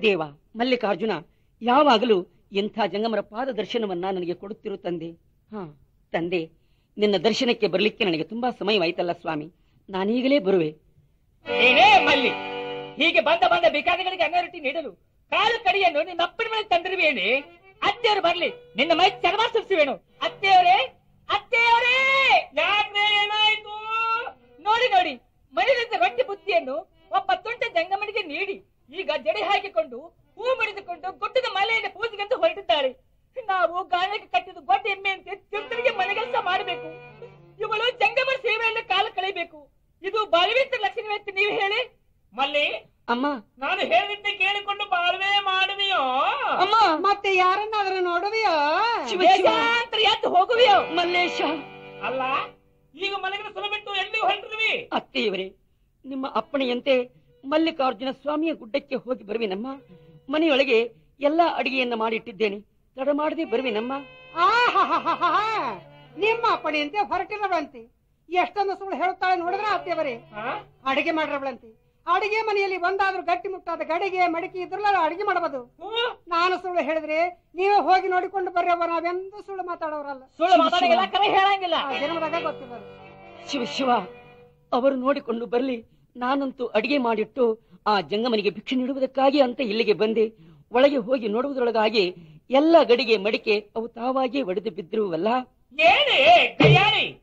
ದೇವ ಮಲ್ಲಿಕಾರ್ಜುನ ಯಾವಾಗಲೂ ಇಂಥ ಜಂಗಮರ ಪಾದ ದರ್ಶನವನ್ನ ನನಗೆ ಕೊಡುತ್ತಿರು ತಂದೆ ಹಾ ತಂದೆ ನಿನ್ನ ದರ್ಶನಕ್ಕೆ ಬರಲಿಕ್ಕೆ ನನಗೆ ತುಂಬಾ ಸಮಯವಾಯ್ತಲ್ಲ ಸ್ವಾಮಿ ನಾನೀಗಲೇ ಬರುವೆ ಏನೇ ಮಲ್ಲಿ ಹೀಗೆ ಬಂದ ಬಂದ ಭಿಕಾರಿಗಳಿಗೆ ಅನರ್ಹತೆ ನೀಡಲು ಕಾಲು ಕಡಿಯನ್ನು ನಿನ್ನ ಅಪ್ಪನ ಮೇಲೆ ತಂದಿರುವೇನೆ ಅತ್ತೆಯವರು ಬರ್ಲಿ ನಿನ್ನ ಮೈ ಚರ್ಮ ಸುರಿಸುವೇನು ಅತ್ತೆಯವರೇ ಅತ್ತೆಯವರೇ ಯಾಕ್ರೆ ಏನಾಯ್ತು ನೋಡಿ ನೋಡಿ ಮನೆಯಿಂದ ರೊಟ್ಟಿ ಬುತ್ತಿಯನ್ನು ಒಬ್ಬ ತುಂಟ ಜಂಗಮನಿಗೆ ನೀಡಿ ಈಗ ಜಡೆ ಹಾಕಿಕೊಂಡು ಹೂ ಮುಡಿದುಕೊಂಡು ಗುಡ್ಡದ ಮಲೆಯಲ್ಲಿ ಪೂಜೆಗಂತ ಹೊರಟಿದ್ದಾರೆ ನಾವು ಗಾಯಕ್ಕೆ ಕಟ್ಟಿದ ಗೊಡ್ಡ ಎಮ್ಮೆಯಂತೆ ತಿರುತರಿಗೆ ಮನೆಗೆಲಸ ಮಾಡಬೇಕು ಇವಳು ಜಂಗಮರ ಸೇವೆಯಲ್ಲಿ ಕಾಲ ಕಳೆಯಬೇಕು ಇದು ಬಾಲ್ವೇಂತ ಲಕ್ಷಣವೇ ಅಂತ ನೀವು ಹೇಳಿ ಮಲ್ಲಿ ಅಮ್ಮ ನಾನು ಹೇಳಿದ್ದೆ ಕೇಳಿಕೊಂಡು ಬಾಳ್ವೆ ಮಾಡುವೆಯೋ ಅಮ್ಮ ಮತ್ತೆ ಯಾರನ್ನಾದ್ರೂ ನೋಡುವೆಯೋ ಶಿವ ಶಿವ ದೇಶಾಂತರ ಎದ್ದು ಹೋಗುವೆಯೋ ಮಲ್ಲೇಶ ಅಲ್ಲ ಈಗ ಮನೆಗಳ ಸುಲ ಬಿಟ್ಟು ಎಲ್ಲಿ ಹೊರಟಿರುವಿ ಅತ್ತೆಯವರೇ ನಿಮ್ಮ ಅಪ್ಪಣೆಯಂತೆ ಮಲ್ಲಿಕಾರ್ಜುನ ಸ್ವಾಮಿಯ ಗುಡ್ಡಕ್ಕೆ ಹೋಗಿ ಬರುವಿನಮ್ಮ ಮನೆಯೊಳಗೆ ಎಲ್ಲಾ ಅಡಿಗೆಯನ್ನ ಮಾಡಿಟ್ಟಿದ್ದೇನೆ ತಡ ಮಾಡದೆ ಬರುವಿನಮ್ಮ ಆಹಾಹಾಹಾಹಾ. ನಿಮ್ಮ ಅಪ್ಪಣೆಯಂತೆ ಹೊರಟಿರವಳಂತೆ ಎಷ್ಟೊಂದು ಸುಳ್ಳು ಹೇಳುತ್ತಾಳೆ ನೋಡಿದ್ರ ಅತ್ತೆಯವರೇ ಅಡಿಗೆ ಮಾಡಿರವಳಂತೆ ಅಡಿಗೆ ಮನೆಯಲ್ಲಿ ಒಂದಾದ್ರೂ ಗಟ್ಟಿ ಮುಟ್ಟಾದ ಗಡಿಗೆ ಮಡಿಕೆ ಇದ್ರಲ್ಲ ಅಡಿಗೆ ಮಾಡಬಹುದು ನಾನು ಸುಳ್ಳು ಹೇಳಿದ್ರೆ ನೀವೇ ಹೋಗಿ ನೋಡಿಕೊಂಡು ಬರ್ರವ್ವ ನಾವೆಂದೂ ಸುಳ್ಳು ಮಾತಾಡೋರಲ್ಲ ಸುಳ್ಳು ಮಾತಾಡಿಲ್ಲ ಕರೆ ಹೇಳಂಗಿಲ್ಲ ಆ ಜನ್ಮದಾಗ ಗೊತ್ತಿಲ್ಲ ಶಿವ ಶಿವ ಅವರು ನೋಡಿಕೊಂಡು ಬರಲಿ ನಾನಂತೂ ಅಡಿಗೆ ಮಾಡಿಟ್ಟು ಆ ಜಂಗಮನಿಗೆ ಭಿಕ್ಷೆ ನೀಡುವುದಕ್ಕಾಗಿ ಅಂತ ಇಲ್ಲಿಗೆ ಬಂದೆ ಒಳಗೆ ಹೋಗಿ ನೋಡುವುದರೊಳಗಾಗಿ ಎಲ್ಲ ಗಡಿಗೆ ಮಡಿಕೆ ಅವು ತಾವಾಗಿಯೇ ಒಡೆದು ಬಿದ್ದಿರುವಲ್ಲ ಏನೇ ಕೈಯಾರಿ